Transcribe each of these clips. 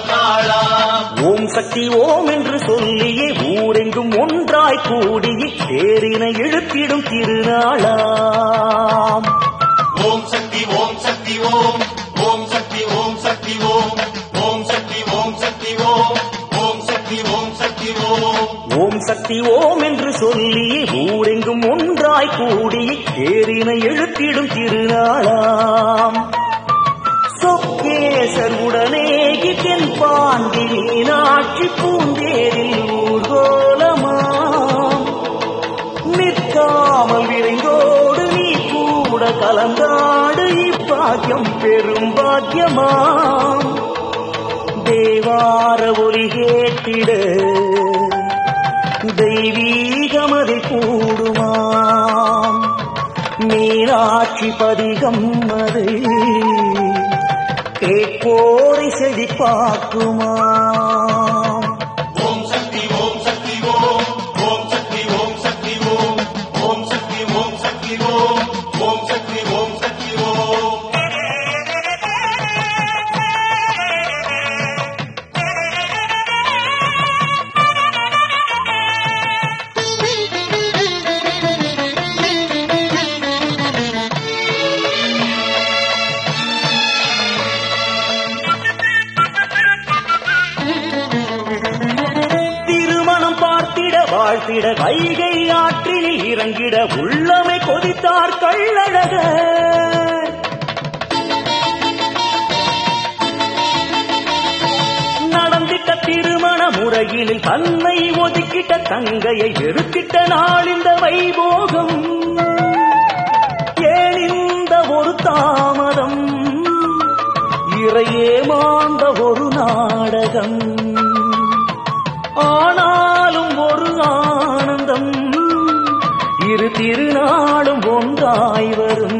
நாளாம் ஓம் சக்தி ஓம் என்று சொல்லியே ஊரெங்கும் ஒன்றாய் கூடியே தேரினை இழுத்திடும் திருநாளாம் ஓம் சக்தி ஓம் சக்தி ஓம் ஓம் சக்தி ஓம் சக்தி ஓம் ஓம் சக்தி ஓம் சக்தி ஓம் ஓம் சக்தி ஓம் சக்தி ஓம் ஓம் சக்தி ஓம் என்று சொல்லி ஊரெங்கும் ஒன்றாய் கூடி தேரினை இழுத்திடும் திருநாளாம் சொக்கேசர் உடனே தென் பாண்டி மீனாட்சி பூந்தேரில் ஊர்கோலமாம் நிற்காமல் விரைந்தோடு நீ கூட கலந்தாடு இப்பாக்கியம் பெரும் பாக்கியமாம் தேவார ஒலி கேட்டிட தெய்வீகமதை கூடுமாம் மீனாட்சி பதிகம் அதை கேட்போரை செழிப்பாக்குமாம் ஓம் சக்தி ஓம் சக்தி ஓம் ஓம் சக்தி ஓம் சக்தி ஓம் ஓம் சக்தி ஓம் சக்தி ஓம் ஓம் சக்தி ஓம் சக்தி ஓம் திருமணம் பார்த்திட வாழ்த்திட வைகை ஆற்றில் இறங்கிட உள்ளமை கொதித்தார் கள்ளழகர் நடந்திட்ட திருமண முறையில் தன்னை ஒதுக்கிட்ட தங்கையை வெறுத்திட்ட நாள் இந்த வைபோகம் ஏன் இந்த ஒரு தாமதம் இறையே மாந்த ஒரு நாடகம் ஆனாலும் ஒரு ஆனந்தம் இரு திருநாளும் ஒன்றாய் வரும்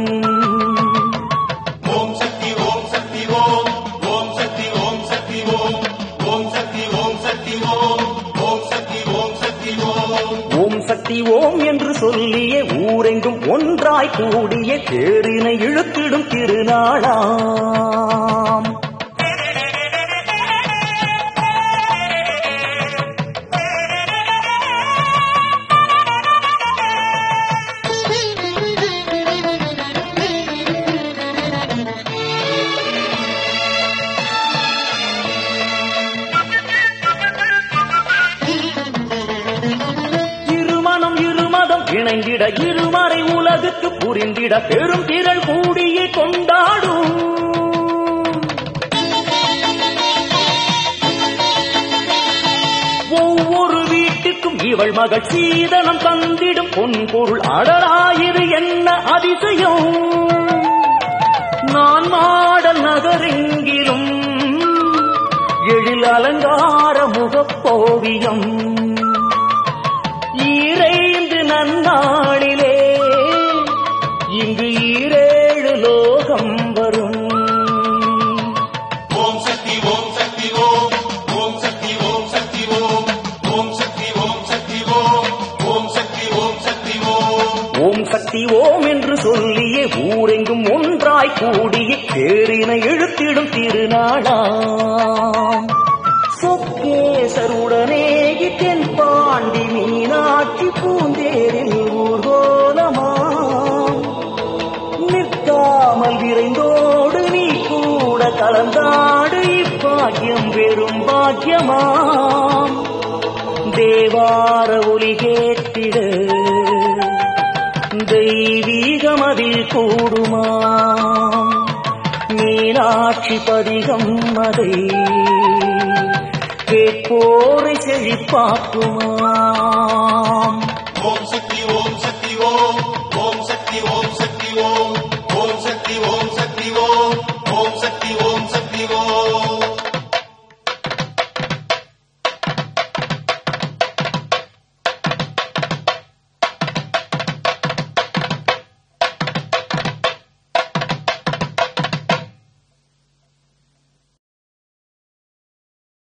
ஓம் சக்தி ஓம் சக்தி ஓம் ஓம் சக்தி ஓம் சக்தி ஓம் ஓம் சக்தி ஓம் சக்தி ஓம் ஓம் சக்தி ஓம் சக்தி ஓம் ஓம் சக்தி ஓம் என்று சொல்லிய ஊரெங்கும் ஒன்றாய் கூடிய தேரினை இழுத்திடும் திருநாளாம் இருமனம் இருமதம் இணைந்திட இருமறை உலகுக்கு புரிந்திட பெரும் திரள் கூடியே கொண்டாடும் ஒவ்வொரு வீட்டுக்கும் இவள் மகள் சீதனம் தந்திடும் பொன் பொருள் அடராயிரு என்ன அதிசயம் நான் மாடல் நகரெங்கிலும் எழில் அலங்கார முகப்போவியம் ஈரைந்து நன்னாளிலே இங்கு ஈரேழு லோகம் வரும் ஓம் சக்தி ஓம் சக்தி ஓம் ஓம் சக்தி ஓம் சக்தி ஓம் ஓம் சக்தி ஓம் சக்தி ஓம் ஓம் சக்தி ஓம் சக்தி ஓம் ஓம் சக்தி ஓம் என்று சொல்லியே ஊரெங்கும் ஒன்றாய் கூடிய தேரினை இழுத்திடும் திருநாளாம் சொக்கேசருடனே தென் பாண்டி மீனாட்சி பூந்தேரில் ஊர்கோலமாம் நிற்காமல் விரைந்தோடு நீ கூட கலந்தாடு இப்பாக்கியம் பெரும் பாக்கியமாம் தேவார ஒலி கேட்டிட தெய்வீகமதில் கூடுமாம் மீனாட்சி பதிகம் அதை கேட்போரை செழிப்பாக்குமாம் ஓம் சக்தி ஓம் சக்தி ஓம் ஓம் சக்தி ஓம் சக்தி ஓம்